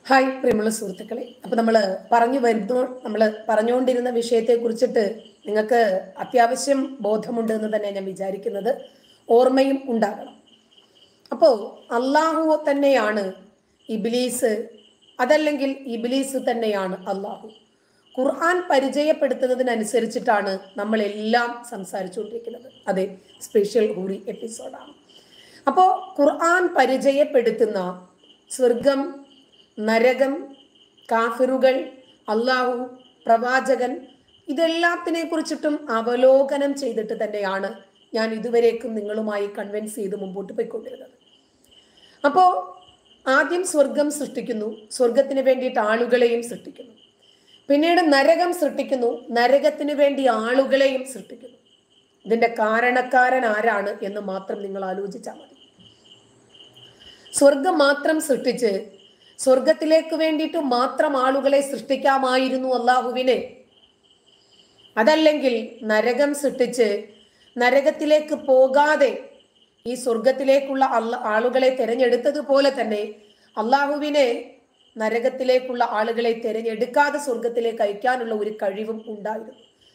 Hi പ്രിയമുള്ള സുഹൃത്തുക്കളെ അപ്പൊ നമ്മൾ പറഞ്ഞു വരുന്നു നമ്മൾ പറഞ്ഞുകൊണ്ടിരുന്ന വിഷയത്തെ കുറിച്ചിട്ട് നിങ്ങൾക്ക് അത്യാവശ്യം ബോധമുണ്ട് എന്ന് തന്നെ ഞാൻ വിചാരിക്കുന്നത് ഓർമ്മയും ഉണ്ടാകണം അപ്പോ അള്ളാഹു തന്നെയാണ് ഇബിലീസ് അതല്ലെങ്കിൽ ഇബിലീസ് തന്നെയാണ് അള്ളാഹു ഖുർആൻ പരിചയപ്പെടുത്തുന്നതിനനുസരിച്ചിട്ടാണ് നമ്മൾ എല്ലാം സംസാരിച്ചുകൊണ്ടിരിക്കുന്നത് അതെ സ്പെഷ്യൽ ഹൂറി എപ്പിസോഡാണ് അപ്പോൾ ഖുർആൻ പരിചയപ്പെടുത്തുന്ന സ്വർഗം നരകം കാഫിറുകൾ അള്ളാഹു പ്രവാചകൻ ഇതെല്ലാത്തിനെ കുറിച്ചിട്ടും അവലോകനം ചെയ്തിട്ട് തന്നെയാണ് ഞാൻ ഇതുവരേക്കും നിങ്ങളുമായി കൺവിൻസ് ചെയ്ത് മുമ്പോട്ട് പോയിക്കൊണ്ടിരുന്നത് അപ്പോൾ ആദ്യം സ്വർഗം സൃഷ്ടിക്കുന്നു സ്വർഗത്തിന് വേണ്ടിയിട്ട് ആളുകളെയും സൃഷ്ടിക്കുന്നു പിന്നീട് നരകം സൃഷ്ടിക്കുന്നു നരകത്തിന് വേണ്ടി ആളുകളെയും സൃഷ്ടിക്കുന്നു ഇതിന്റെ കാരണക്കാരൻ ആരാണ് എന്ന് മാത്രം നിങ്ങൾ ആലോചിച്ചാൽ മതി സ്വർഗം മാത്രം സൃഷ്ടിച്ച് സ്വർഗത്തിലേക്ക് വേണ്ടിയിട്ട് മാത്രം ആളുകളെ സൃഷ്ടിക്കാമായിരുന്നു അള്ളാഹുവിനെ അതല്ലെങ്കിൽ നരകം സൃഷ്ടിച്ച് നരകത്തിലേക്ക് പോകാതെ ഈ സ്വർഗത്തിലേക്കുള്ള അല്ല ആളുകളെ തിരഞ്ഞെടുത്തതുപോലെ തന്നെ അള്ളാഹുവിനെ നരകത്തിലേക്കുള്ള ആളുകളെ തിരഞ്ഞെടുക്കാതെ സ്വർഗത്തിലേക്ക് അയക്കാനുള്ള ഒരു കഴിവും ഉണ്ടായിരുന്നു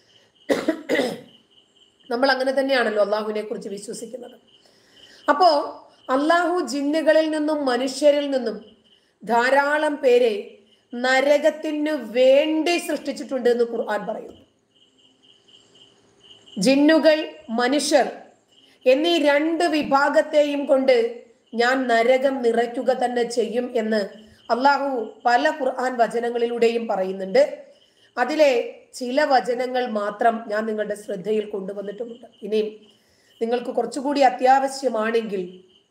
നമ്മൾ അങ്ങനെ തന്നെയാണല്ലോ അള്ളാഹുവിനെ കുറിച്ച് വിശ്വസിക്കുന്നത് അപ്പോ അള്ളാഹു ജിന്നുകളിൽ നിന്നും മനുഷ്യരിൽ നിന്നും ധാരാളം പേരെ നരകത്തിന് വേണ്ടി സൃഷ്ടിച്ചിട്ടുണ്ട് എന്ന് ഖുർആൻ പറയുന്നു ജിന്നുകൾ മനുഷ്യർ എന്നീ രണ്ട് വിഭാഗത്തെയും കൊണ്ട് ഞാൻ നരകം നിറയ്ക്കുക തന്നെ ചെയ്യും എന്ന് അള്ളാഹു പല ഖുർആൻ വചനങ്ങളിലൂടെയും പറയുന്നുണ്ട് അതിലെ ചില വചനങ്ങൾ മാത്രം ഞാൻ നിങ്ങളുടെ ശ്രദ്ധയിൽ കൊണ്ടുവന്നിട്ടുമുണ്ട് ഇനിയും നിങ്ങൾക്ക് കുറച്ചുകൂടി അത്യാവശ്യമാണെങ്കിൽ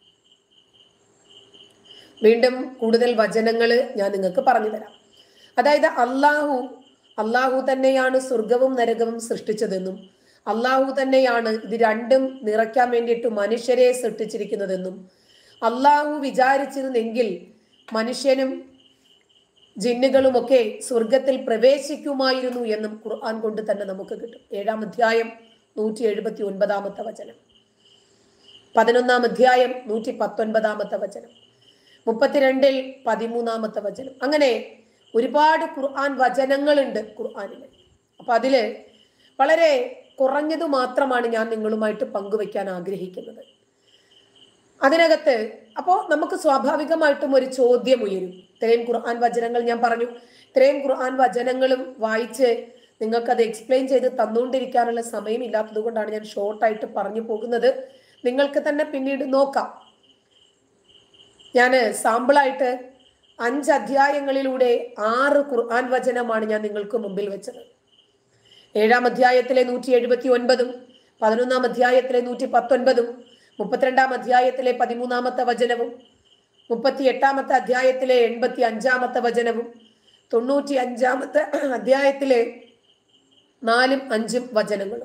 വീണ്ടും കൂടുതൽ വചനങ്ങൾ ഞാൻ നിങ്ങൾക്ക് പറഞ്ഞു തരാം അതായത് അള്ളാഹു അള്ളാഹു തന്നെയാണ് സ്വർഗവും നരകവും സൃഷ്ടിച്ചതെന്നും അള്ളാഹു തന്നെയാണ് ഇത് രണ്ടും നിറയ്ക്കാൻ വേണ്ടിയിട്ട് മനുഷ്യരെ സൃഷ്ടിച്ചിരിക്കുന്നതെന്നും അള്ളാഹു വിചാരിച്ചിരുന്നെങ്കിൽ മനുഷ്യനും ജിന്നുകളുമൊക്കെ സ്വർഗത്തിൽ പ്രവേശിക്കുമായിരുന്നു എന്നും ഖുർആൻ കൊണ്ട് തന്നെ നമുക്ക് കിട്ടും ഏഴാം അധ്യായം നൂറ്റി എഴുപത്തി ഒൻപതാമത്തെ വചനം പതിനൊന്നാം അധ്യായം നൂറ്റി പത്തൊൻപതാമത്തെ വചനം മുപ്പത്തിരണ്ടിൽ പതിമൂന്നാമത്തെ വചനം അങ്ങനെ ഒരുപാട് ഖുർആൻ വചനങ്ങളുണ്ട് ഖുർആനിൽ അപ്പൊ അതില് വളരെ കുറഞ്ഞത് മാത്രമാണ് ഞാൻ നിങ്ങളുമായിട്ട് പങ്കുവെക്കാൻ ആഗ്രഹിക്കുന്നത് അതിനകത്ത് അപ്പോൾ നമുക്ക് സ്വാഭാവികമായിട്ടും ഒരു ചോദ്യം ഉയരും ഇത്രയും ഖുർആൻ വചനങ്ങൾ ഞാൻ പറഞ്ഞു ഇത്രയും ഖുർആൻ വചനങ്ങളും വായിച്ച് നിങ്ങൾക്കത് എക്സ്പ്ലെയിൻ ചെയ്ത് തന്നുകൊണ്ടിരിക്കാനുള്ള സമയം ഇല്ലാത്തത് കൊണ്ടാണ് ഞാൻ ഷോർട്ടായിട്ട് പറഞ്ഞു പോകുന്നത് നിങ്ങൾക്ക് തന്നെ പിന്നീട് നോക്കാം ഞാൻ സാമ്പിളായിട്ട് അഞ്ച് അധ്യായങ്ങളിലൂടെ ആറ് ഖുർആൻ വചനമാണ് ഞാൻ നിങ്ങൾക്ക് മുമ്പിൽ വെച്ചത് ഏഴാം അധ്യായത്തിലെ നൂറ്റി എഴുപത്തി ഒൻപതും പതിനൊന്നാം അധ്യായത്തിലെ നൂറ്റി പത്തൊൻപതും മുപ്പത്തിരണ്ടാം അധ്യായത്തിലെ പതിമൂന്നാമത്തെ വചനവും മുപ്പത്തി എട്ടാമത്തെ അധ്യായത്തിലെ എൺപത്തി അഞ്ചാമത്തെ വചനവും തൊണ്ണൂറ്റി അഞ്ചാമത്തെ അധ്യായത്തിലെ നാലും അഞ്ചും വചനങ്ങളും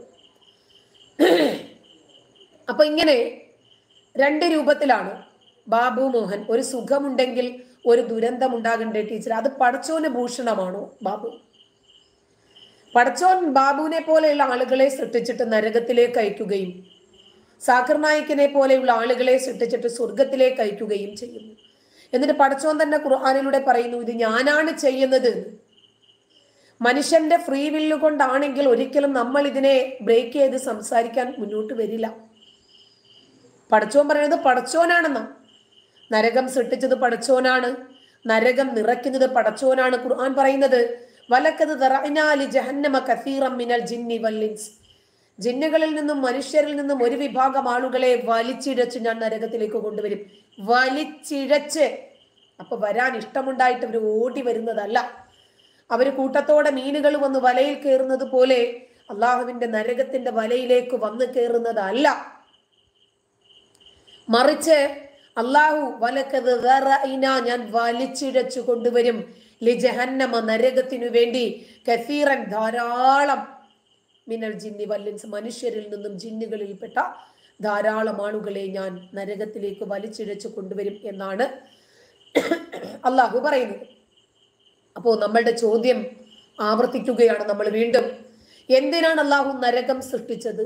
അപ്പൊ ഇങ്ങനെ രണ്ട് രൂപത്തിലാണ് ബാബു മോഹൻ ഒരു സുഖമുണ്ടെങ്കിൽ ഒരു ദുരന്തം ഉണ്ടാകണ്ടേ ടീച്ചർ അത് പടച്ചോന് ഭൂഷണമാണോ ബാബു പടച്ചോൻ ബാബുവിനെ പോലെയുള്ള ആളുകളെ സൃഷ്ടിച്ചിട്ട് നരകത്തിലേക്ക് അയക്കുകയും സാഖർ നായിക്കിനെ പോലെയുള്ള ആളുകളെ സൃഷ്ടിച്ചിട്ട് സ്വർഗത്തിലേക്ക് അയക്കുകയും ചെയ്യുന്നു എന്നിട്ട് പടച്ചോൻ തന്നെ ഖുർആാനിലൂടെ പറയുന്നു ഇത് ഞാനാണ് ചെയ്യുന്നത് മനുഷ്യന്റെ ഫ്രീ വില്ല് കൊണ്ടാണെങ്കിൽ ഒരിക്കലും നമ്മൾ ഇതിനെ ബ്രേക്ക് ചെയ്ത് സംസാരിക്കാൻ മുന്നോട്ട് വരില്ല പടച്ചോൻ പറയുന്നത് പടച്ചോനാണെന്നാ നരകം സൃഷ്ടിച്ചത് പടച്ചോനാണ് നരകം നിറയ്ക്കുന്നത് പടച്ചോനാണ് ഖുർആൻ പറയുന്നത് വലക്കത് ജഹന്നമ കസീറം മിനൽ ജിന്നി വല്ലിൻസ് ജിന്നുകളിൽ നിന്നും മനുഷ്യരിൽ നിന്നും ഒരു വിഭാഗം ആളുകളെ വലിച്ചിഴച്ച് ഞാൻ നരകത്തിലേക്ക് കൊണ്ടുവരും വലിച്ചിഴച്ച് അപ്പൊ വരാൻ ഇഷ്ടമുണ്ടായിട്ട് അവർ ഓടി വരുന്നതല്ല അവര് കൂട്ടത്തോടെ മീനുകൾ വന്ന് വലയിൽ കയറുന്നത് പോലെ അള്ളാഹുവിന്റെ നരകത്തിന്റെ വലയിലേക്ക് വന്ന് കയറുന്നതല്ല മറിച്ച് അള്ളാഹു വലക്കത് ഞാൻ വലിച്ചിഴച്ചു കൊണ്ടുവരും ലിജഹന്നമ നരകത്തിനു വേണ്ടി കസീറൻ ധാരാളം മിനൽ ജിന്നി വല്ലിൻസ് മനുഷ്യരിൽ നിന്നും ജിന്നുകളിൽപ്പെട്ട ധാരാളം ആളുകളെ ഞാൻ നരകത്തിലേക്ക് വലിച്ചിഴച്ചു കൊണ്ടുവരും എന്നാണ് അള്ളാഹു പറയുന്നത് അപ്പോൾ നമ്മളുടെ ചോദ്യം ആവർത്തിക്കുകയാണ് നമ്മൾ വീണ്ടും എന്തിനാണ് അള്ളാഹു നരകം സൃഷ്ടിച്ചത്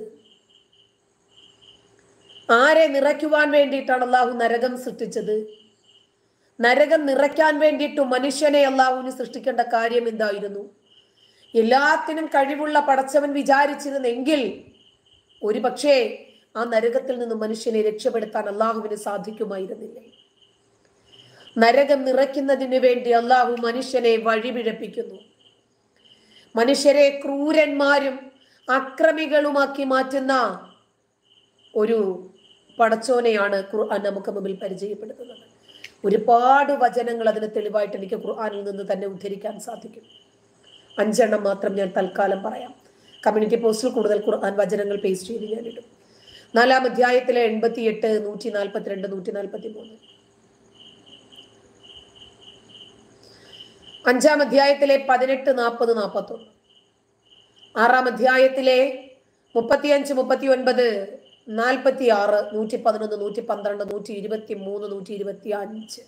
ആരെ നിറയ്ക്കുവാൻ വേണ്ടിയിട്ടാണ് അള്ളാഹു നരകം സൃഷ്ടിച്ചത് നരകം നിറയ്ക്കാൻ വേണ്ടിയിട്ട് മനുഷ്യനെ അള്ളാഹുവിന് സൃഷ്ടിക്കേണ്ട കാര്യം എന്തായിരുന്നു എല്ലാത്തിനും കഴിവുള്ള പടച്ചവൻ വിചാരിച്ചിരുന്നെങ്കിൽ ഒരു പക്ഷേ ആ നരകത്തിൽ നിന്ന് മനുഷ്യനെ രക്ഷപ്പെടുത്താൻ അള്ളാഹുവിന് സാധിക്കുമായിരുന്നില്ലേ നരകം നിറയ്ക്കുന്നതിന് വേണ്ടി അള്ളാഹു മനുഷ്യനെ വഴിപിഴപ്പിക്കുന്നു മനുഷ്യരെ ക്രൂരന്മാരും അക്രമികളുമാക്കി മാറ്റുന്ന ഒരു പടച്ചോനെയാണ് ഖുർആൻ നമുക്ക് മുമ്പിൽ പരിചയപ്പെടുത്തുന്നത് ഒരുപാട് വചനങ്ങൾ അതിന് തെളിവായിട്ട് എനിക്ക് ഖുർആനിൽ നിന്ന് തന്നെ ഉദ്ധരിക്കാൻ സാധിക്കും അഞ്ചെണ്ണം മാത്രം ഞാൻ തൽക്കാലം പറയാം കമ്മ്യൂണിറ്റി പോസ്റ്റിൽ കൂടുതൽ ഖുർആൻ വചനങ്ങൾ പേസ്റ്റ് ചെയ്ത് ഞാൻ ഇടും നാലാം അധ്യായത്തിലെ എൺപത്തി എട്ട് നൂറ്റി നാൽപ്പത്തിരണ്ട് നൂറ്റി നാൽപ്പത്തി മൂന്ന് അഞ്ചാം അധ്യായത്തിലെ പതിനെട്ട് നാൽപ്പത് നാൽപ്പത്തൊന്ന് ആറാം അധ്യായത്തിലെ മുപ്പത്തിയഞ്ച് മുപ്പത്തി ഒൻപത് നാൽപ്പത്തി ആറ് നൂറ്റി പതിനൊന്ന് നൂറ്റി പന്ത്രണ്ട് നൂറ്റി ഇരുപത്തി മൂന്ന് നൂറ്റി ഇരുപത്തി അഞ്ച്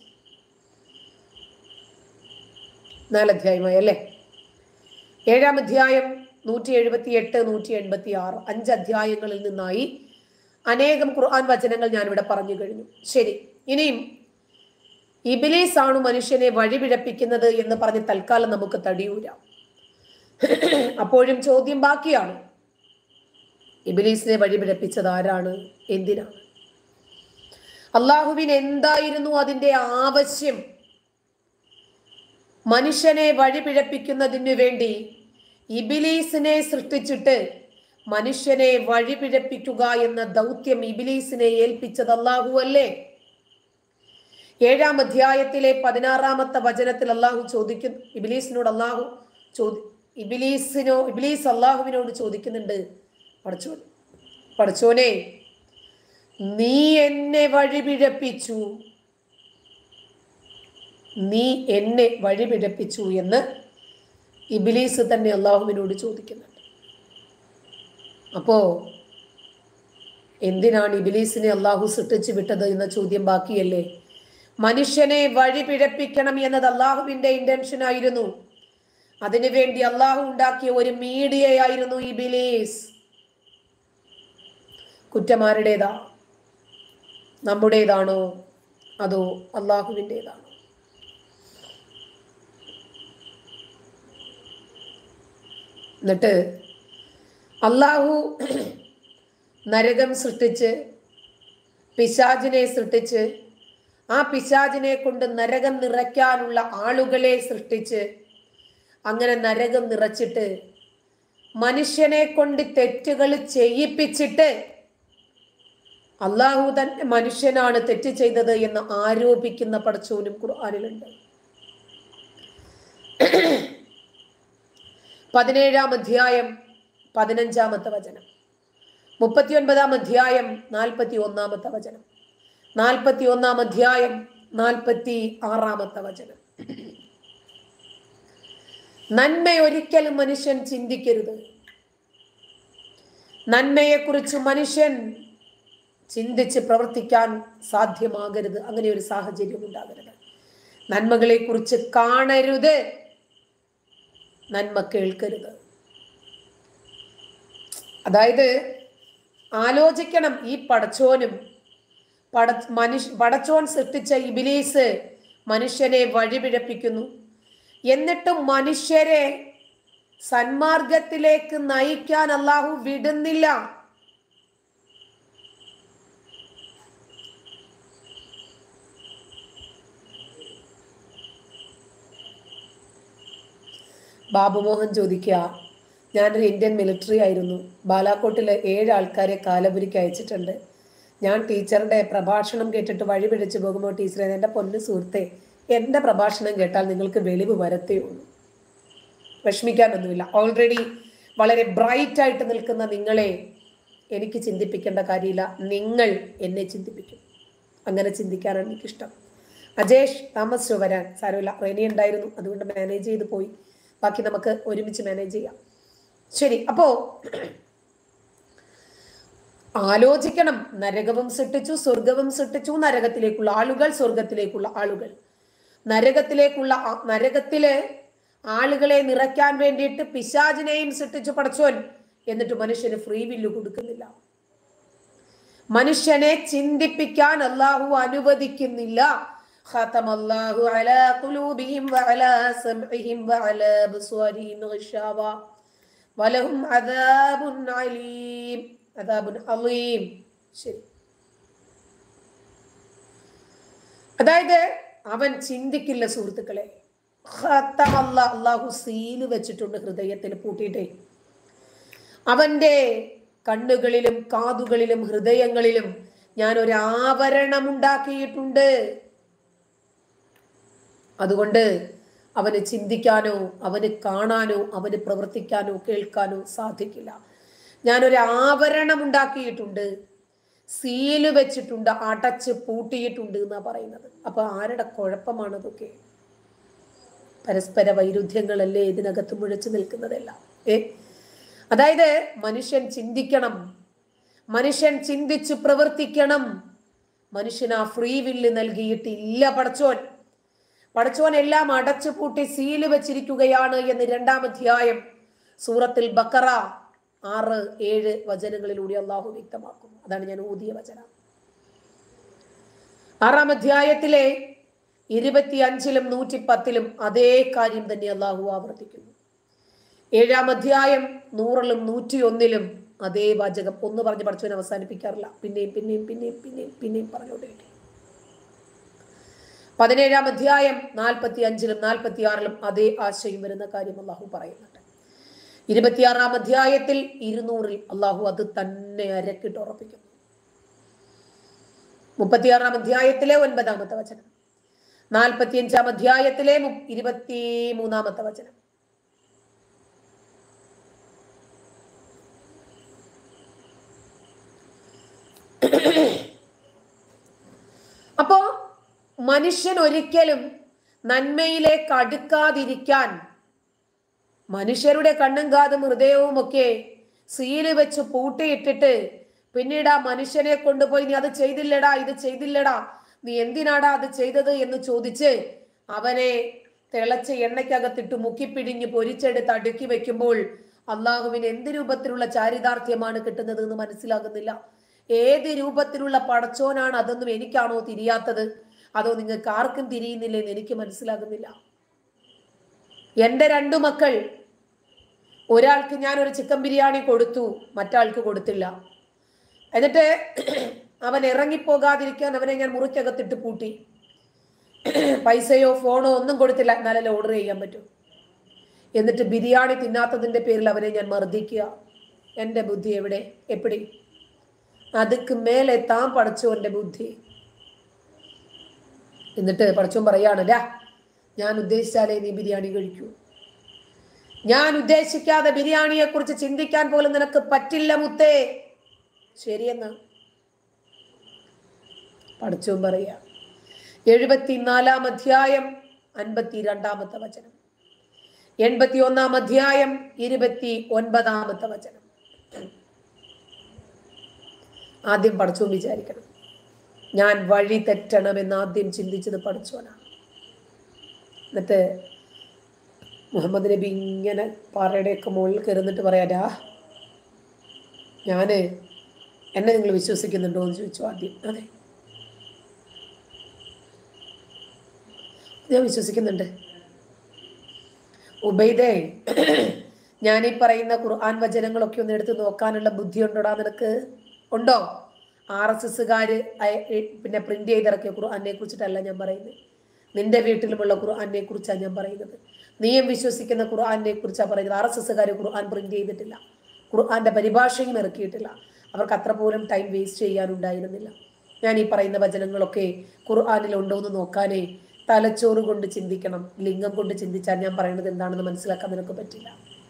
നാലധ്യായമായി അല്ലേ ഏഴാം അധ്യായം നൂറ്റി എഴുപത്തി എട്ട് നൂറ്റി എൺപത്തി ആറ് അഞ്ച് അധ്യായങ്ങളിൽ നിന്നായി അനേകം ഖുർആൻ വചനങ്ങൾ ഞാനിവിടെ പറഞ്ഞു കഴിഞ്ഞു ശരി ഇനിയും ഇബിലീസ് ആണ് മനുഷ്യനെ വഴിപിഴപ്പിക്കുന്നത് എന്ന് പറഞ്ഞ് തൽക്കാലം നമുക്ക് തടിയൂരാം അപ്പോഴും ചോദ്യം ബാക്കിയാണ് ഇബിലീസിനെ വഴിപിഴപ്പിച്ചത് ആരാണ് എന്തിനാണ് അള്ളാഹുവിന് എന്തായിരുന്നു അതിന്റെ ആവശ്യം മനുഷ്യനെ വഴിപിഴപ്പിക്കുന്നതിന് വേണ്ടി ഇബിലീസിനെ സൃഷ്ടിച്ചിട്ട് മനുഷ്യനെ വഴിപിഴപ്പിക്കുക എന്ന ദൗത്യം ഇബിലീസിനെ ഏൽപ്പിച്ചത് അള്ളാഹു അല്ലേ ഏഴാം അധ്യായത്തിലെ പതിനാറാമത്തെ വചനത്തിൽ അള്ളാഹു ചോദിക്കുന്നു ഇബിലീസിനോട് അള്ളാഹു ചോദി ഇബിലീസിനോ ഇബിലീസ് അള്ളാഹുവിനോട് ചോദിക്കുന്നുണ്ട് പഠിച്ചോൻ പഠിച്ചോനെ നീ എന്നെ വഴിപിഴപ്പിച്ചു നീ എന്നെ വഴിപിഴപ്പിച്ചു എന്ന് ഇബിലീസ് തന്നെ അള്ളാഹുവിനോട് ചോദിക്കുന്നുണ്ട് അപ്പോ എന്തിനാണ് ഇബിലീസിനെ അള്ളാഹു സൃഷ്ടിച്ചു വിട്ടത് എന്ന ചോദ്യം ബാക്കിയല്ലേ മനുഷ്യനെ വഴി പിഴപ്പിക്കണം എന്നത് അള്ളാഹുവിന്റെ ഇന്റൻഷൻ ആയിരുന്നു അതിനുവേണ്ടി അള്ളാഹു ഉണ്ടാക്കിയ ഒരു മീഡിയയായിരുന്നു ഇബിലീസ് കുറ്റമാരുടേതാ നമ്മുടേതാണോ അതോ അള്ളാഹുവിൻ്റെതാണോ എന്നിട്ട് അള്ളാഹു നരകം സൃഷ്ടിച്ച് പിശാചിനെ സൃഷ്ടിച്ച് ആ പിശാചിനെ കൊണ്ട് നരകം നിറയ്ക്കാനുള്ള ആളുകളെ സൃഷ്ടിച്ച് അങ്ങനെ നരകം നിറച്ചിട്ട് മനുഷ്യനെ കൊണ്ട് തെറ്റുകൾ ചെയ്യിപ്പിച്ചിട്ട് അള്ളാഹു തന്നെ മനുഷ്യനാണ് തെറ്റ് ചെയ്തത് എന്ന് ആരോപിക്കുന്ന പടച്ചോനും ഖുർആാനിലുണ്ട് പതിനേഴാം അധ്യായം പതിനഞ്ചാമത്തെ വചനം മുപ്പത്തിയൊൻപതാം അധ്യായം നാൽപ്പത്തി ഒന്നാമത്തെ വചനം നാൽപ്പത്തി ഒന്നാം അധ്യായം നാൽപ്പത്തി ആറാമത്തെ വചനം നന്മ ഒരിക്കലും മനുഷ്യൻ ചിന്തിക്കരുത് നന്മയെക്കുറിച്ച് മനുഷ്യൻ ചിന്തിച്ച് പ്രവർത്തിക്കാൻ സാധ്യമാകരുത് അങ്ങനെ ഒരു സാഹചര്യം ഉണ്ടാകരുത് നന്മകളെ കുറിച്ച് കാണരുത് നന്മ കേൾക്കരുത് അതായത് ആലോചിക്കണം ഈ പടച്ചോനും പട മനുഷ്യ പടച്ചോൻ സൃഷ്ടിച്ച ഇബിലീസ് മനുഷ്യനെ വഴിപിഴപ്പിക്കുന്നു എന്നിട്ടും മനുഷ്യരെ സന്മാർഗത്തിലേക്ക് നയിക്കാൻ അള്ളാഹു വിടുന്നില്ല ബാബുമോഹൻ ചോദിക്കുക ഞാനൊരു ഇന്ത്യൻ മിലിറ്ററി ആയിരുന്നു ബാലാക്കോട്ടിൽ ഏഴ് ആൾക്കാരെ കാലപുരിക്ക് അയച്ചിട്ടുണ്ട് ഞാൻ ടീച്ചറുടെ പ്രഭാഷണം കേട്ടിട്ട് വഴി പിടിച്ചു പോകുമ്പോൾ ടീച്ചറെ എൻ്റെ പൊന്നു സുഹൃത്തെ എൻ്റെ പ്രഭാഷണം കേട്ടാൽ നിങ്ങൾക്ക് വെളിവ് വരത്തേ ഉള്ളൂ വിഷമിക്കാനൊന്നുമില്ല ഓൾറെഡി വളരെ ബ്രൈറ്റ് ആയിട്ട് നിൽക്കുന്ന നിങ്ങളെ എനിക്ക് ചിന്തിപ്പിക്കേണ്ട കാര്യമില്ല നിങ്ങൾ എന്നെ ചിന്തിപ്പിക്കും അങ്ങനെ ചിന്തിക്കാനാണ് എനിക്കിഷ്ടം അജേഷ് താമസിച്ചു വരാൻ സാരമില്ല റെനി ഉണ്ടായിരുന്നു അതുകൊണ്ട് മാനേജ് ചെയ്ത് പോയി ബാക്കി നമുക്ക് ഒരുമിച്ച് മാനേജ് ചെയ്യാം ശരി അപ്പോ ആലോചിക്കണം നരകവും സൃഷ്ടിച്ചു സ്വർഗവും സൃഷ്ടിച്ചു നരകത്തിലേക്കുള്ള ആളുകൾ സ്വർഗത്തിലേക്കുള്ള ആളുകൾ നരകത്തിലേക്കുള്ള ആ- നരകത്തിലെ ആളുകളെ നിറയ്ക്കാൻ വേണ്ടിയിട്ട് പിശാചിനെയും സൃഷ്ടിച്ചു പടച്ചോൻ എന്നിട്ട് മനുഷ്യന് ഫ്രീ വില്ല് കൊടുക്കുന്നില്ല മനുഷ്യനെ ചിന്തിപ്പിക്കാൻ അള്ളാഹു അനുവദിക്കുന്നില്ല ختم الله على قلوبهم وعلى سمعهم وعلى أبصارهم غشاوة ولهم عذاب عليم عذاب عظيم ശരി അതായത് അവൻ ചിന്തിക്കില്ല സുഹൃത്തുക്കളെ ഖത്തമല്ല അള്ളാഹു സീല് വെച്ചിട്ടുണ്ട് ഹൃദയത്തിൽ പൂട്ടിയിട്ടേ അവന്റെ കണ്ണുകളിലും കാതുകളിലും ഹൃദയങ്ങളിലും ഞാൻ ഒരു ആവരണം ഉണ്ടാക്കിയിട്ടുണ്ട് അതുകൊണ്ട് അവന് ചിന്തിക്കാനോ അവന് കാണാനോ അവന് പ്രവർത്തിക്കാനോ കേൾക്കാനോ സാധിക്കില്ല ഞാനൊരു ആവരണം ഉണ്ടാക്കിയിട്ടുണ്ട് സീല് വെച്ചിട്ടുണ്ട് അടച്ച് പൂട്ടിയിട്ടുണ്ട് എന്നാ പറയുന്നത് അപ്പൊ ആരുടെ കുഴപ്പമാണ് അതൊക്കെ പരസ്പര വൈരുദ്ധ്യങ്ങളല്ലേ ഇതിനകത്ത് മുഴച്ചു നിൽക്കുന്നതെല്ലാം ഏ അതായത് മനുഷ്യൻ ചിന്തിക്കണം മനുഷ്യൻ ചിന്തിച്ചു പ്രവർത്തിക്കണം മനുഷ്യന് ആ ഫ്രീ വില്ല് നൽകിയിട്ടില്ല പടച്ചോൻ പടച്ചോൻ എല്ലാം അടച്ചു പൂട്ടി സീല് വെച്ചിരിക്കുകയാണ് എന്ന് രണ്ടാം അധ്യായം സൂറത്തിൽ ബക്കറ ആറ് ഏഴ് വചനങ്ങളിലൂടെ അള്ളാഹു വ്യക്തമാക്കുന്നു അതാണ് ഞാൻ ഊതിയ വചനം ആറാം അധ്യായത്തിലെ ഇരുപത്തി അഞ്ചിലും നൂറ്റി പത്തിലും അതേ കാര്യം തന്നെ അള്ളാഹു ആവർത്തിക്കുന്നു ഏഴാം അധ്യായം നൂറിലും നൂറ്റി ഒന്നിലും അതേ വാചകം ഒന്ന് പറഞ്ഞ് പഠിച്ചവൻ അവസാനിപ്പിക്കാറില്ല പിന്നെയും പിന്നെയും പിന്നെയും പിന്നെയും പിന്നെയും പറഞ്ഞുകൊണ്ടിരിക്കും പതിനേഴാം അധ്യായം നാൽപ്പത്തി അഞ്ചിലും നാൽപ്പത്തി ആറിലും അതേ ആശയം വരുന്ന കാര്യം അള്ളാഹു പറയുന്നുണ്ട് ഇരുപത്തിയാറാം അധ്യായത്തിൽ ഇരുന്നൂറിൽ അള്ളാഹു അത് തന്നെ അരക്കിട്ട് ഉറപ്പിക്കുന്നു മുപ്പത്തിയാറാം അധ്യായത്തിലെ ഒൻപതാമത്തെ വചനം നാൽപ്പത്തിയഞ്ചാം അധ്യായത്തിലെ മു- ഇരുപത്തി മൂന്നാമത്തെ വചനം അപ്പോ മനുഷ്യൻ ഒരിക്കലും നന്മയിലേക്ക് അടുക്കാതിരിക്കാൻ മനുഷ്യരുടെ കണ്ണും കാതും ഹൃദയവും ഒക്കെ സീല് വെച്ച് പൂട്ടിയിട്ടിട്ട് പിന്നീട് ആ മനുഷ്യനെ കൊണ്ടുപോയി നീ അത് ചെയ്തില്ലടാ ഇത് ചെയ്തില്ലടാ നീ എന്തിനാടാ അത് ചെയ്തത് എന്ന് ചോദിച്ച് അവനെ തിളച്ച എണ്ണയ്ക്കകത്തിട്ട് മുക്കിപ്പിടിഞ്ഞ് പൊരിച്ചെടുത്ത് അടുക്കി വെക്കുമ്പോൾ അള്ളാഹുവിന് എന്ത് രൂപത്തിലുള്ള ചാരിതാർത്ഥ്യമാണ് കിട്ടുന്നത് എന്ന് മനസ്സിലാകുന്നില്ല ഏത് രൂപത്തിലുള്ള പടച്ചോനാണ് അതൊന്നും എനിക്കാണോ തിരിയാത്തത് അതോ നിങ്ങൾക്ക് ആർക്കും തിരിയുന്നില്ലെന്ന് എനിക്ക് മനസ്സിലാകുന്നില്ല എന്റെ രണ്ടു മക്കൾ ഒരാൾക്ക് ഞാൻ ഒരു ചിക്കൻ ബിരിയാണി കൊടുത്തു മറ്റാൾക്ക് കൊടുത്തില്ല എന്നിട്ട് അവൻ ഇറങ്ങിപ്പോകാതിരിക്കാൻ അവനെ ഞാൻ മുറിക്കകത്തിട്ട് പൂട്ടി പൈസയോ ഫോണോ ഒന്നും കൊടുത്തില്ല എന്നാലല്ലേ ഓർഡർ ചെയ്യാൻ പറ്റും എന്നിട്ട് ബിരിയാണി തിന്നാത്തതിന്റെ പേരിൽ അവനെ ഞാൻ മർദ്ദിക്കുക എൻ്റെ ബുദ്ധി എവിടെ എപ്പിടി അതുക്ക് മേലെ താൻ പഠിച്ചോന്റെ ബുദ്ധി എന്നിട്ട് പഠിച്ചോൻ പറയാണല്ല ഞാൻ ഉദ്ദേശിച്ചാലേ നീ ബിരിയാണി കഴിക്കൂ ഞാൻ ഉദ്ദേശിക്കാതെ ബിരിയാണിയെ കുറിച്ച് ചിന്തിക്കാൻ പോലും നിനക്ക് പറ്റില്ല മുത്തേ ശരിയെന്ന് പഠിച്ചോൻ പറയാ എഴുപത്തിനാലാം അധ്യായം അൻപത്തി രണ്ടാമത്തെ വചനം എൺപത്തി ഒന്നാം അധ്യായം ഇരുപത്തി ഒൻപതാമത്തെ വചനം ആദ്യം പഠിച്ചോൻ വിചാരിക്കണം ഞാൻ വഴി തെറ്റണമെന്ന് ആദ്യം ചിന്തിച്ചത് പഠിച്ചോനാണ് എന്നിട്ട് മുഹമ്മദ് നബി ഇങ്ങനെ പാറയുടെയൊക്കെ മുകളിൽ കയറുന്നിട്ട് പറയാരാ ഞാന് എന്നെ നിങ്ങൾ വിശ്വസിക്കുന്നുണ്ടോ എന്ന് ചോദിച്ചു ആദ്യം അതെ ഞാൻ വിശ്വസിക്കുന്നുണ്ട് ഉബൈദേ ഞാൻ ഈ പറയുന്ന ഖുർആൻ വചനങ്ങളൊക്കെ ഒന്ന് എടുത്ത് നോക്കാനുള്ള ബുദ്ധി ഉണ്ടോടാ നിനക്ക് ഉണ്ടോ ആർ എസ് എസ്സുകാര് പിന്നെ പ്രിന്റ് ചെയ്തിറക്കിയ ഖുർആനെ കുറിച്ചിട്ടല്ല ഞാൻ പറയുന്നത് നിന്റെ വീട്ടിലുമുള്ള ഖുർആനെ കുറിച്ചാണ് ഞാൻ പറയുന്നത് നീയും വിശ്വസിക്കുന്ന ഖുർആനെ കുറിച്ചാണ് പറയുന്നത് ആർ എസ് എസ്സുകാർ ഖുർആൻ പ്രിന്റ് ചെയ്തിട്ടില്ല ഖുർആന്റെ പരിഭാഷയും ഇറക്കിയിട്ടില്ല അവർക്ക് അത്ര പോലും ടൈം വേസ്റ്റ് ചെയ്യാനുണ്ടായിരുന്നില്ല ഞാൻ ഈ പറയുന്ന വചനങ്ങളൊക്കെ ഖുർആാനിലുണ്ടോ എന്ന് നോക്കാനേ തലച്ചോറ് കൊണ്ട് ചിന്തിക്കണം ലിംഗം കൊണ്ട് ചിന്തിച്ചാൽ ഞാൻ പറയുന്നത് എന്താണെന്ന് മനസ്സിലാക്കാൻ നിനക്ക് പറ്റില്ല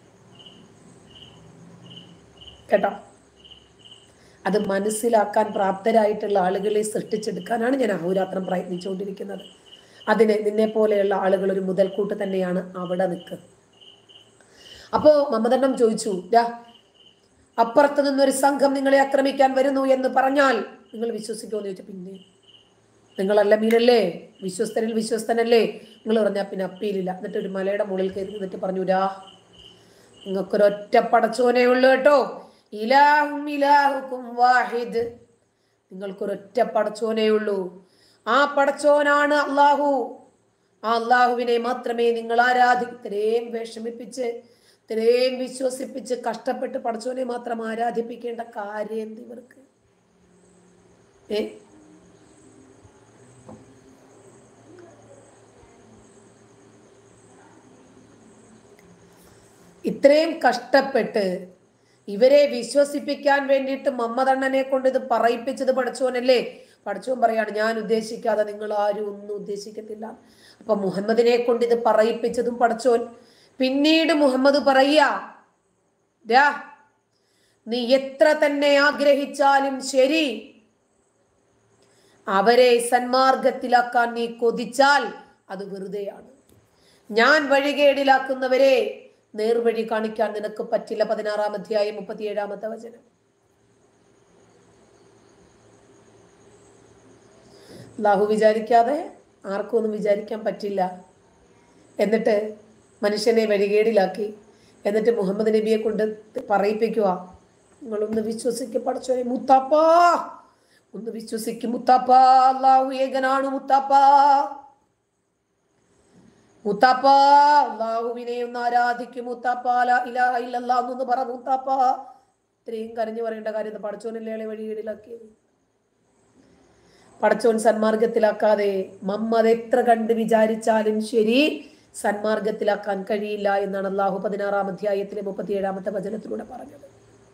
കേട്ടോ അത് മനസ്സിലാക്കാൻ പ്രാപ്തരായിട്ടുള്ള ആളുകളെ സൃഷ്ടിച്ചെടുക്കാനാണ് ഞാൻ അഹോരാത്രം പ്രയത്നിച്ചുകൊണ്ടിരിക്കുന്നത് അതിന് നിന്നെ പോലെയുള്ള ആളുകൾ ഒരു മുതൽക്കൂട്ട് തന്നെയാണ് അവിടെ നിൽക്കുക അപ്പോ മമതണ്ണം ചോദിച്ചു "ദാ, അപ്പുറത്ത് നിന്നൊരു സംഘം നിങ്ങളെ ആക്രമിക്കാൻ വരുന്നു എന്ന് പറഞ്ഞാൽ നിങ്ങൾ വിശ്വസിക്കുമോ എന്ന് ചോദിച്ചു പിന്നെ നിങ്ങളല്ല മീനല്ലേ വിശ്വസ്തനിൽ വിശ്വസ്തനല്ലേ നിങ്ങൾ പറഞ്ഞാൽ പിന്നെ അപ്പീലില്ല എന്നിട്ട് ഒരു മലയുടെ മുകളിൽ കയറി എന്നിട്ട് പറഞ്ഞു രാ നിങ്ങൾക്കൊരൊറ്റ പടച്ചോനേ ഉള്ളൂ കേട്ടോ ഇലാഹും ഇലാഹുക്കും വാഹിദ് നിങ്ങൾക്കൊരൊറ്റ പടച്ചോനേ ഉള്ളൂ ആ പടച്ചോനാണ് അള്ളാഹു ആ അള്ളാഹുവിനെ മാത്രമേ നിങ്ങൾ ആരാധി ഇത്രയും വിഷമിപ്പിച്ച് ഇത്രയും വിശ്വസിപ്പിച്ച് കഷ്ടപ്പെട്ട് പടച്ചോനെ മാത്രം ആരാധിപ്പിക്കേണ്ട കാര്യം എന്ത് ഇവർക്ക് ഏ ഇത്രയും കഷ്ടപ്പെട്ട് ഇവരെ വിശ്വസിപ്പിക്കാൻ വേണ്ടിയിട്ട് മമ്മദണ്ണനെ കൊണ്ട് ഇത് പറയിപ്പിച്ചത് പഠിച്ചോനല്ലേ പഠിച്ചോൻ പറയാണ് ഞാൻ ഉദ്ദേശിക്കാതെ നിങ്ങൾ ആരും ഒന്നും ഉദ്ദേശിക്കത്തില്ല അപ്പൊ മുഹമ്മദിനെ കൊണ്ട് ഇത് പറയിപ്പിച്ചതും പഠിച്ചോൻ പിന്നീട് മുഹമ്മദ് പറയാ രാ നീ എത്ര തന്നെ ആഗ്രഹിച്ചാലും ശരി അവരെ സന്മാർഗത്തിലാക്കാൻ നീ കൊതിച്ചാൽ അത് വെറുതെയാണ് ഞാൻ വഴികേടിലാക്കുന്നവരെ നേർവഴി കാണിക്കാൻ നിനക്ക് പറ്റില്ല പതിനാറാം അധ്യായം മുപ്പത്തിയേഴാമത്തെ വചനം അള്ളാഹു വിചാരിക്കാതെ ആർക്കും ഒന്നും വിചാരിക്കാൻ പറ്റില്ല എന്നിട്ട് മനുഷ്യനെ വഴികേടിലാക്കി എന്നിട്ട് മുഹമ്മദ് നബിയെ കൊണ്ട് പറയിപ്പിക്കുക നിങ്ങളൊന്ന് വിശ്വസിക്കും പഠിച്ചോനെ മുത്താപ്പാ ഒന്ന് വിശ്വസിക്കും മുത്താപ്പാ അള്ളാഹു ഏകനാണ് മുത്താപ്പാ മുത്താപ്പ അള്ളാഹുവിനെ ഒന്ന് ആരാധിക്കും മുത്താപ്പ ലാ ഇലാഹ ഇല്ലല്ലാ എന്നൊന്ന് പറ മുത്താപ്പ ഇത്രയും കരഞ്ഞു പറയേണ്ട കാര്യം ഇത് പടച്ചോനല്ലേ അയാളെ വഴികേടിലാക്കിയത് പടച്ചോൻ സന്മാർഗത്തിലാക്കാതെ മമ്മത് എത്ര കണ്ട് വിചാരിച്ചാലും ശരി സന്മാർഗത്തിലാക്കാൻ കഴിയില്ല എന്നാണ് അള്ളാഹു പതിനാറാം അധ്യായത്തിലെ മുപ്പത്തിയേഴാമത്തെ വചനത്തിലൂടെ പറഞ്ഞത്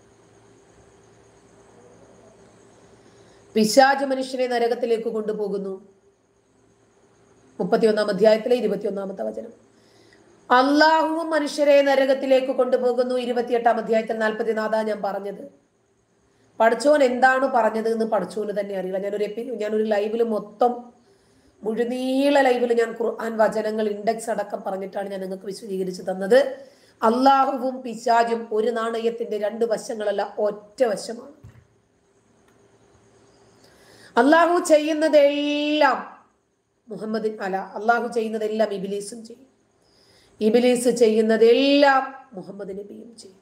പിശാജ് മനുഷ്യനെ നരകത്തിലേക്ക് കൊണ്ടുപോകുന്നു മുപ്പത്തിയൊന്നാം അധ്യായത്തിലെ ഇരുപത്തിയൊന്നാമത്തെ വചനം അള്ളാഹുവും മനുഷ്യരെ നരകത്തിലേക്ക് കൊണ്ടുപോകുന്നു ഇരുപത്തിയെട്ടാം അധ്യായത്തിൽ നാൽപ്പത്തിനാഥാ ഞാൻ പറഞ്ഞത് പഠിച്ചോൻ എന്താണ് പറഞ്ഞത് എന്ന് പഠിച്ചോന് തന്നെ അറിയില്ല ഞാനൊരു എപ്പി ഞാനൊരു ലൈവിൽ മൊത്തം മുഴുനീള ലൈവിൽ ഞാൻ ഖുർആൻ വചനങ്ങൾ ഇൻഡെക്സ് അടക്കം പറഞ്ഞിട്ടാണ് ഞാൻ നിങ്ങൾക്ക് വിശദീകരിച്ചു തന്നത് അള്ളാഹുവും പിശാജും ഒരു നാണയത്തിന്റെ രണ്ട് വശങ്ങളല്ല ഒറ്റ വശമാണ് അള്ളാഹു ചെയ്യുന്നതെല്ലാം മുഹമ്മദ് അല്ല അള്ളാഹു ചെയ്യുന്നതെല്ലാം ഇബിലീസും ചെയ്യും ഇബിലീസ് ചെയ്യുന്നതെല്ലാം മുഹമ്മദ് നബിയും ചെയ്യും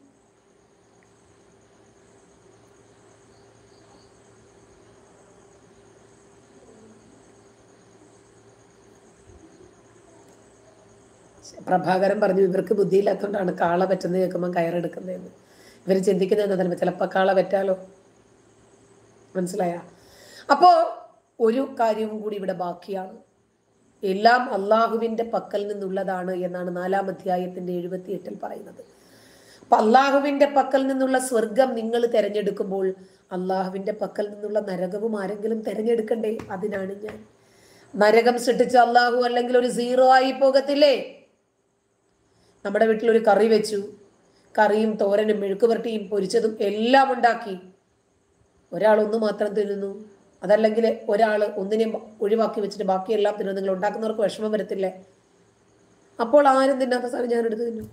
പ്രഭാകരൻ പറഞ്ഞു ഇവർക്ക് ബുദ്ധിയില്ലാത്തതുകൊണ്ടാണ് കാള പറ്റുന്നത് കേൾക്കുമ്പോൾ കയറെടുക്കുന്നതെന്ന് ഇവർ ചിന്തിക്കുന്നത് എന്താ ചിലപ്പോൾ കാള പറ്റാലോ മനസ്സിലായ അപ്പോ ഒരു കാര്യവും കൂടി ഇവിടെ ബാക്കിയാണ് എല്ലാം അള്ളാഹുവിന്റെ പക്കൽ നിന്നുള്ളതാണ് എന്നാണ് നാലാം അധ്യായത്തിന്റെ എഴുപത്തി എട്ടിൽ പറയുന്നത് അപ്പൊ അള്ളാഹുവിന്റെ പക്കൽ നിന്നുള്ള സ്വർഗം നിങ്ങൾ തിരഞ്ഞെടുക്കുമ്പോൾ അള്ളാഹുവിന്റെ പക്കൽ നിന്നുള്ള നരകവും ആരെങ്കിലും തിരഞ്ഞെടുക്കണ്ടേ അതിനാണ് ഞാൻ നരകം സൃഷ്ടിച്ച അള്ളാഹു അല്ലെങ്കിൽ ഒരു സീറോ ആയി പോകത്തില്ലേ നമ്മുടെ വീട്ടിൽ ഒരു കറി വെച്ചു കറിയും തോരനും മെഴുക്കുപുരട്ടിയും പൊരിച്ചതും എല്ലാം ഉണ്ടാക്കി ഒരാൾ ഒന്ന് മാത്രം തിന്നുന്നു അതല്ലെങ്കിൽ ഒരാൾ ഒന്നിനെയും ഒഴിവാക്കി വെച്ചിട്ട് ബാക്കിയെല്ലാം തിന്നുന്നു നിങ്ങൾ ഉണ്ടാക്കുന്നവർക്ക് വിഷമം വരത്തില്ലേ അപ്പോൾ ആരും തിന്നാത്ത സാധനം ഞാൻ എടുത്ത് തിന്നു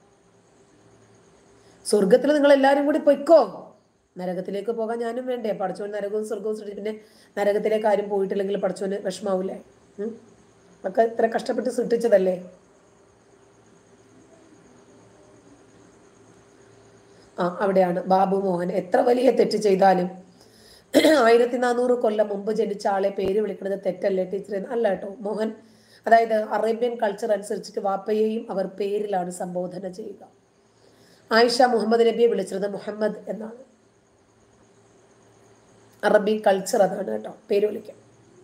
സ്വർഗത്തിൽ നിങ്ങൾ എല്ലാവരും കൂടി പൊയ്ക്കോ നരകത്തിലേക്ക് പോകാൻ ഞാനും വേണ്ടേ പഠിച്ചോൻ നരകവും സ്വർഗവും സൃഷ്ടിച്ച് പിന്നെ നരകത്തിലേക്ക് ആരും പോയിട്ടില്ലെങ്കിൽ പഠിച്ചോന് വിഷമാവൂലേ ഉം? ഒക്കെ ഇത്ര കഷ്ടപ്പെട്ട് സൃഷ്ടിച്ചതല്ലേ ആ അവിടെയാണ് ബാബു മോഹൻ എത്ര വലിയ തെറ്റ് ചെയ്താലും ആയിരത്തി നാനൂറ് കൊല്ലം മുമ്പ് ജനിച്ച ആളെ പേര് വിളിക്കുന്നത് തെറ്റല്ലേ ടീച്ചർ അല്ല കേട്ടോ മോഹൻ അതായത് അറേബ്യൻ കൾച്ചർ അനുസരിച്ചിട്ട് വാപ്പയെയും അവർ പേരിലാണ് സംബോധന ചെയ്യുക ആയിഷ മുഹമ്മദ് നബിയെ വിളിച്ചത് മുഹമ്മദ് എന്നാണ് അറബി കൾച്ചർ അതാണ് കേട്ടോ പേര് വിളിക്കാം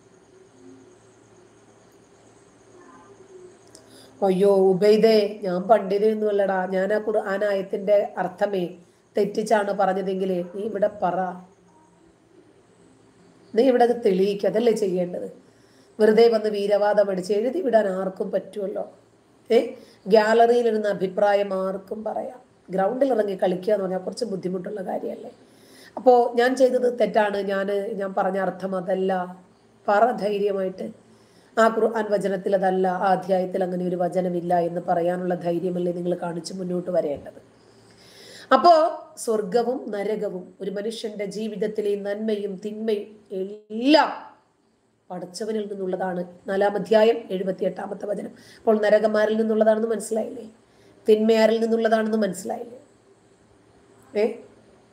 അയ്യോ ഉബൈദേ ഞാൻ പണ്ഡിതയൊന്നുമല്ലടാ ഞാൻ ആ ഖുർആൻ ആയത്തിന്റെ അർത്ഥമേ തെറ്റിച്ചാണ് പറഞ്ഞതെങ്കിൽ നീ ഇവിടെ പറ നീ ഇവിടെ അത് തെളിയിക്കുക അതല്ലേ ചെയ്യേണ്ടത് വെറുതെ വന്ന് വീരവാദം അടിച്ച് എഴുതി വിടാൻ ആർക്കും പറ്റുമല്ലോ ഏ ഗ്യാലറിയിൽ ഇരുന്ന അഭിപ്രായം ആർക്കും പറയാം ഗ്രൗണ്ടിൽ ഇറങ്ങി കളിക്കുക എന്ന് പറഞ്ഞാൽ കുറച്ച് ബുദ്ധിമുട്ടുള്ള കാര്യമല്ലേ അപ്പോൾ ഞാൻ ചെയ്തത് തെറ്റാണ് ഞാൻ ഞാൻ പറഞ്ഞ അർത്ഥം അതല്ല പറ ധൈര്യമായിട്ട് ആ ഖുർആൻ വചനത്തിൽ അതല്ല ആ അധ്യായത്തിൽ അങ്ങനെ ഒരു വചനമില്ല എന്ന് പറയാനുള്ള ധൈര്യമല്ലേ നിങ്ങൾ കാണിച്ച് മുന്നോട്ട് വരേണ്ടത് അപ്പോ സ്വർഗവും നരകവും ഒരു മനുഷ്യന്റെ ജീവിതത്തിലെ നന്മയും തിന്മയും എല്ലാം പടച്ചവനിൽ നിന്നുള്ളതാണ് നാലാം അധ്യായം എഴുപത്തി എട്ടാമത്തെ വചനം അപ്പോൾ നരകമാരിൽ നിന്നുള്ളതാണെന്ന് മനസ്സിലായില്ലേ തിന്മയാരിൽ നിന്നുള്ളതാണെന്ന് മനസ്സിലായില്ലേ ഏ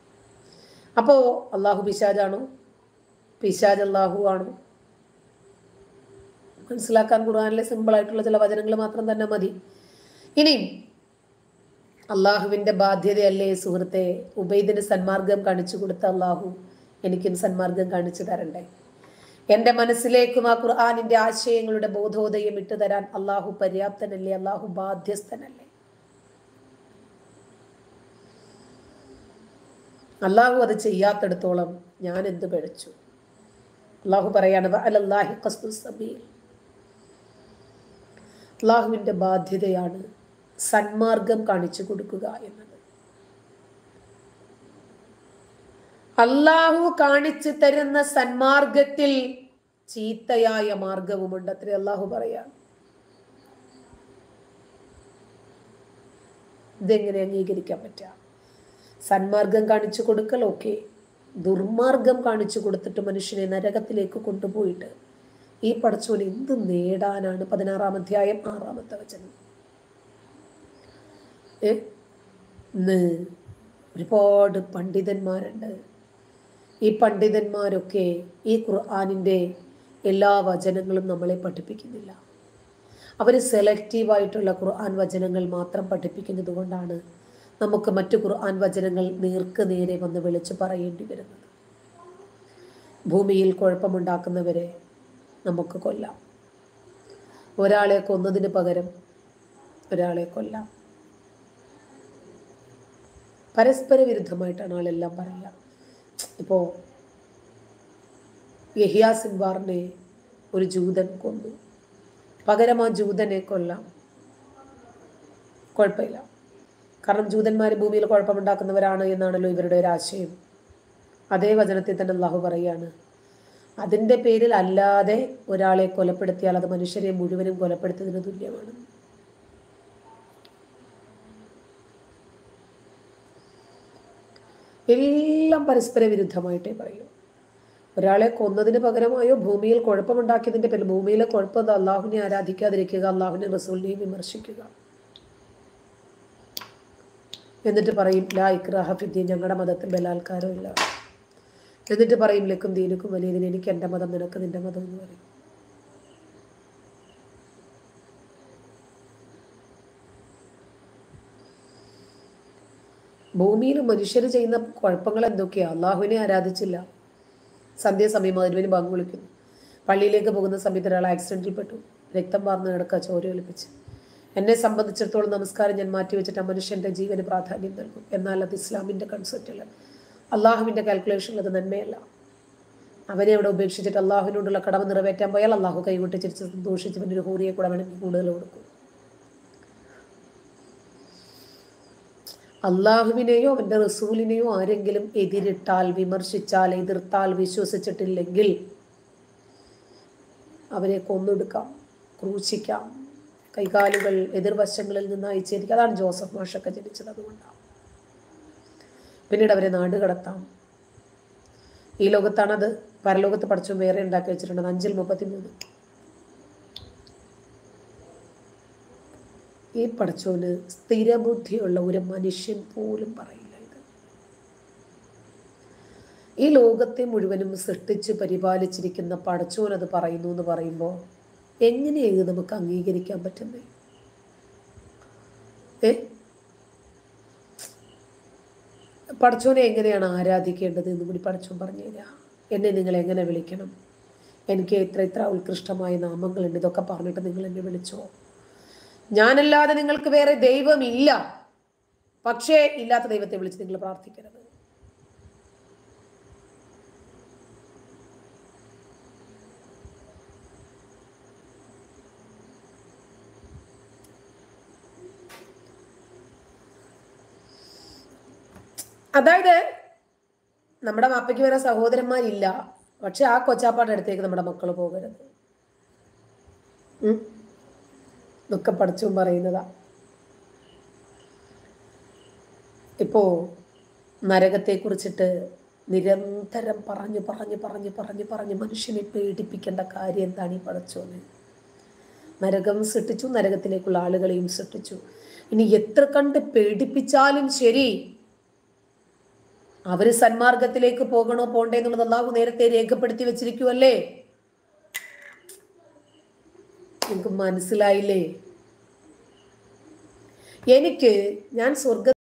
അപ്പോ അള്ളാഹു പിശാജാണോ പിശാജ് അള്ളാഹു ആണോ മനസ്സിലാക്കാൻ ഖുർആനിലെ സിമ്പിൾ ആയിട്ടുള്ള ചില വചനങ്ങൾ മാത്രം തന്നെ മതി ഇനിയും അള്ളാഹുവിന്റെ ബാധ്യതയല്ലേ സുഹൃത്തെ ഉബൈദിന് സന്മാർഗം കാണിച്ചു കൊടുത്ത അള്ളാഹു എനിക്കും സന്മാർഗം കാണിച്ചു തരണ്ടേ എൻ്റെ മനസ്സിലേക്കും ആ ഖുർആാനിന്റെ ആശയങ്ങളുടെ ബോധോദയം ഇട്ടു തരാൻ അള്ളാഹു പര്യാപ്തനല്ലേ അള്ളാഹു ബാധ്യസ്ഥനല്ലേ അള്ളാഹു അത് ചെയ്യാത്തിടത്തോളം ഞാൻ എന്ത് പിഴച്ചു അള്ളാഹു പറയാണ് അലല്ലാഹി ഖസ്ദുസ് സബീൽ അള്ളാഹുവിൻ്റെ ബാധ്യതയാണ് സന്മാർഗം കാണിച്ചു കൊടുക്കുക എന്നത് അള്ളാഹു കാണിച്ചു തരുന്ന സന്മാർഗത്തിൽ ചീത്തയായ മാർഗവുമുണ്ട് അത്രേ അള്ളാഹു പറയാം ഇതെങ്ങനെ അംഗീകരിക്കാൻ പറ്റുക സന്മാർഗം കാണിച്ചു കൊടുക്കൽ ഓക്കെ ദുർമാർഗം കാണിച്ചു കൊടുത്തിട്ട് മനുഷ്യനെ നരകത്തിലേക്ക് കൊണ്ടുപോയിട്ട് ഈ പടച്ചോൻ എന്ത് നേടാനാണ് പതിനാറാം അധ്യായം ആറാമത്തെ വചനം ഏ ഇന്ന് ഒരുപാട് പണ്ഡിതന്മാരുണ്ട് ഈ പണ്ഡിതന്മാരൊക്കെ ഈ ഖുർആാനിൻ്റെ എല്ലാ വചനങ്ങളും നമ്മളെ പഠിപ്പിക്കുന്നില്ല അവർ സെലക്റ്റീവായിട്ടുള്ള ഖുർആൻ വചനങ്ങൾ മാത്രം പഠിപ്പിക്കുന്നത് കൊണ്ടാണ് നമുക്ക് മറ്റു ഖുർആൻ വചനങ്ങൾ നേർക്ക് നേരെ വന്ന് വിളിച്ചു പറയേണ്ടി വരുന്നത് ഭൂമിയിൽ കുഴപ്പമുണ്ടാക്കുന്നവരെ നമുക്ക് കൊല്ലാം ഒരാളെ കൊന്നതിന് പകരം ഒരാളെ കൊല്ലാം പരസ്പര വിരുദ്ധമായിട്ടാണ് ആളെല്ലാം പറയുക ഇപ്പോൾ യഹിയ സിൻവാറിനെ ഒരു ജൂതൻ കൊന്നു പകരം ആ ജൂതനെ കൊല്ലാം കുഴപ്പമില്ല കാരണം ജൂതന്മാർ ഭൂമിയിൽ കുഴപ്പമുണ്ടാക്കുന്നവരാണ് എന്നാണല്ലോ ഇവരുടെ ഒരു ആശയം അതേ വചനത്തിൽ തന്നെ അള്ളാഹു പറയാണ് അതിൻ്റെ പേരിൽ അല്ലാതെ ഒരാളെ കൊലപ്പെടുത്തിയാൽ അത് മനുഷ്യരെ മുഴുവനും കൊലപ്പെടുത്തുന്നതിന് തുല്യമാണ് എല്ലാം പരസ്പര വിരുദ്ധമായിട്ടേ പറയൂ ഒരാളെ കൊന്നതിന് പകരമായോ ഭൂമിയിൽ കുഴപ്പമുണ്ടാക്കിയതിൻ്റെ പേരിൽ ഭൂമിയിലെ കുഴപ്പം അത് അള്ളാഹുവിനെ ആരാധിക്കാതിരിക്കുക അള്ളാഹുവിനെ റസൂലിനെയും വിമർശിക്കുക എന്നിട്ട് പറയും ലാ ഇക്രാഹ ഫിദ്ദീൻ ഞങ്ങളുടെ മതത്തിൽ ബലാത്കാരം ഇല്ല എന്നിട്ട് പറയും ലക്കും ദീനുക്കും വലിയതിന് എനിക്ക് എൻ്റെ മതം നിനക്ക് നിന്റെ മതം എന്ന് പറയും ഭൂമിയിൽ മനുഷ്യർ ചെയ്യുന്ന കുഴപ്പങ്ങൾ എന്തൊക്കെയാ അള്ളാഹുവിനെ ആരാധിച്ചില്ല സന്ധ്യാസമയം അതിനുവേണ്ടി ബാങ്ക് വിളിക്കുന്നു പള്ളിയിലേക്ക് പോകുന്ന സമയത്ത് ഒരാൾ ആക്സിഡന്റിൽ പെട്ടു രക്തം പാർന്ന് കിടക്കുക ചോര ഒലിപ്പിച്ച് എന്നെ സംബന്ധിച്ചിടത്തോളം നമസ്കാരം ഞാൻ മാറ്റിവെച്ചിട്ട് ആ മനുഷ്യന്റെ ജീവന് പ്രാധാന്യം നൽകും എന്നാൽ അത് ഇസ്ലാമിന്റെ കൺസെപ്റ്റിൽ അള്ളാഹുവിന്റെ കാൽക്കുലേഷനിൽ അത് നന്മയല്ല അവനെ അവിടെ ഉപേക്ഷിച്ചിട്ട് അള്ളാഹുവിനോടുള്ള കടമ നിറവേറ്റാൻ പോയാൽ അള്ളാഹു കൈവിട്ട് ചിരിച്ച് സന്തോഷിച്ച് പിന്നെ ഒരു ഹൂറിയെ കൂടെ വേണമെങ്കിൽ കൂടുതൽ കൊടുക്കും അള്ളാഹുവിനെയോ അവൻ്റെ റസൂലിനെയോ ആരെങ്കിലും എതിരിട്ടാൽ വിമർശിച്ചാൽ എതിർത്താൽ വിശ്വസിച്ചിട്ടില്ലെങ്കിൽ അവരെ കൊന്നൊടുക്കാം ക്രൂശിക്കാം കൈകാലുകൾ എതിർവശങ്ങളിൽ നിന്ന് അയച്ചിരിക്കും അതാണ് ജോസഫ് മാഷൊക്കെ ജനിച്ചത് അതുകൊണ്ടാണ് പിന്നീട് അവരെ നാട് കടത്താം ഈ ലോകത്താണത് പരലോകത്ത് പഠിച്ചും വേറെ ഉണ്ടാക്കി വെച്ചിട്ടുണ്ട് അഞ്ചിൽ മുപ്പത്തി മൂന്ന് ഈ പടച്ചോന് സ്ഥിരബുദ്ധിയുള്ള ഒരു മനുഷ്യൻ പോലും പറയില്ല ഇത് ഈ ലോകത്തെ മുഴുവനും സൃഷ്ടിച്ച് പരിപാലിച്ചിരിക്കുന്ന പടച്ചോൻ അത് പറയുന്നു എന്ന് പറയുമ്പോൾ എങ്ങനെയാണ് നമുക്ക് അംഗീകരിക്കാൻ പറ്റുന്നത് ഏ പടച്ചോനെ എങ്ങനെയാണ് ആരാധിക്കേണ്ടത് എന്ന് കൂടി പടച്ചോൻ പറഞ്ഞു തരാം എന്നെ നിങ്ങൾ എങ്ങനെ വിളിക്കണം എനിക്ക് ഇത്ര ഇത്ര ഉത്കൃഷ്ടമായ നാമങ്ങളുണ്ട് ഇതൊക്കെ പറഞ്ഞിട്ട് നിങ്ങൾ എന്നെ വിളിച്ചോ ഞാനല്ലാതെ നിങ്ങൾക്ക് വേറെ ദൈവമില്ല പക്ഷേ ഇല്ലാത്ത ദൈവത്തെ വിളിച്ച് നിങ്ങൾ പ്രാർത്ഥിക്കരുത് അതായത് നമ്മുടെ മാപ്പയ്ക്ക് വേറെ സഹോദരന്മാരില്ല പക്ഷെ ആ കൊച്ചാപ്പാടെ അടുത്തേക്ക് നമ്മുടെ മക്കൾ പോകരുത് ഉം. ഇതൊക്കെ പഠിച്ചും പറയുന്നതാ ഇപ്പോ നരകത്തെ കുറിച്ചിട്ട് നിരന്തരം പറഞ്ഞ് പറഞ്ഞ് പറഞ്ഞ് പറഞ്ഞ് പറഞ്ഞ് മനുഷ്യനെ പേടിപ്പിക്കേണ്ട കാര്യം എന്താണ് ഈ പടച്ചോന് നരകം സൃഷ്ടിച്ചു നരകത്തിലേക്കുള്ള ആളുകളെയും സൃഷ്ടിച്ചു ഇനി എത്ര കണ്ട് പേടിപ്പിച്ചാലും ശരി അവര് സന്മാർഗത്തിലേക്ക് പോകണോ പോണ്ടേ എന്നുള്ളത് അള്ളാഹു നേരത്തെ രേഖപ്പെടുത്തി വെച്ചിരിക്കുവല്ലേ നിങ്ങൾക്ക് മനസ്സിലായില്ലേ എനിക്ക് ഞാൻ സ്വർഗ